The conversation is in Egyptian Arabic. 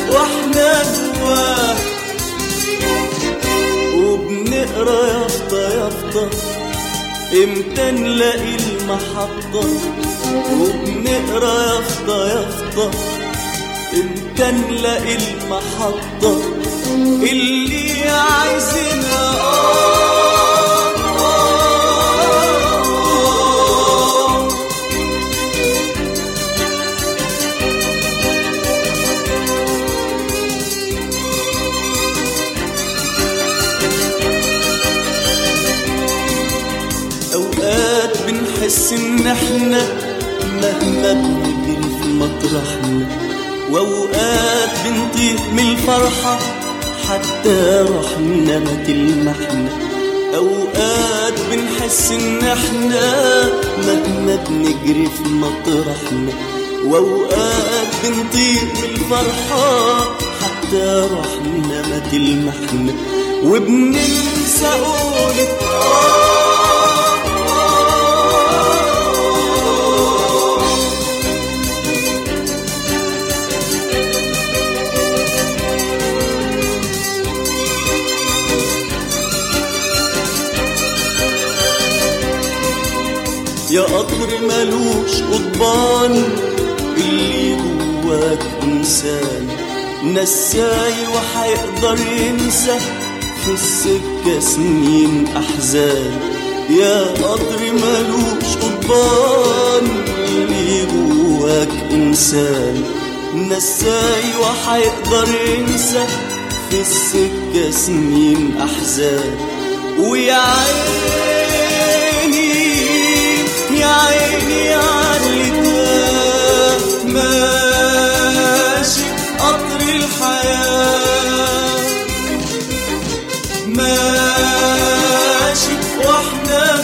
واحنا جواه وبنقرا يافطة يافطة امتى نلاقي المحطة وبنقرا يافطة يافطة امتى نلاقي المحطة اللي عايزينها آه آه أوقات بنحس إن إحنا مهما بنجري في مطرحنا وأوقات بنطير من الفرحة حتى روحنا ما تلمحنا أوقات بنحس إن إحنا مهما بنجري في مطرحنا وأوقات بنطير من الفرحة حتى روحنا ما تلمحنا وبننسى قولة آه يا قطر ملوش قضبان اللي جواك انسان نساي وحيقدر ينسى في السكة سنين أحزان يا قطر ملوش قضبان اللي جواك إنسان نساي وحيقدر ينسى في السكة سنين أحزان ويا عيني يا عيني علي ماشي قطر الحياة ماشي واحنا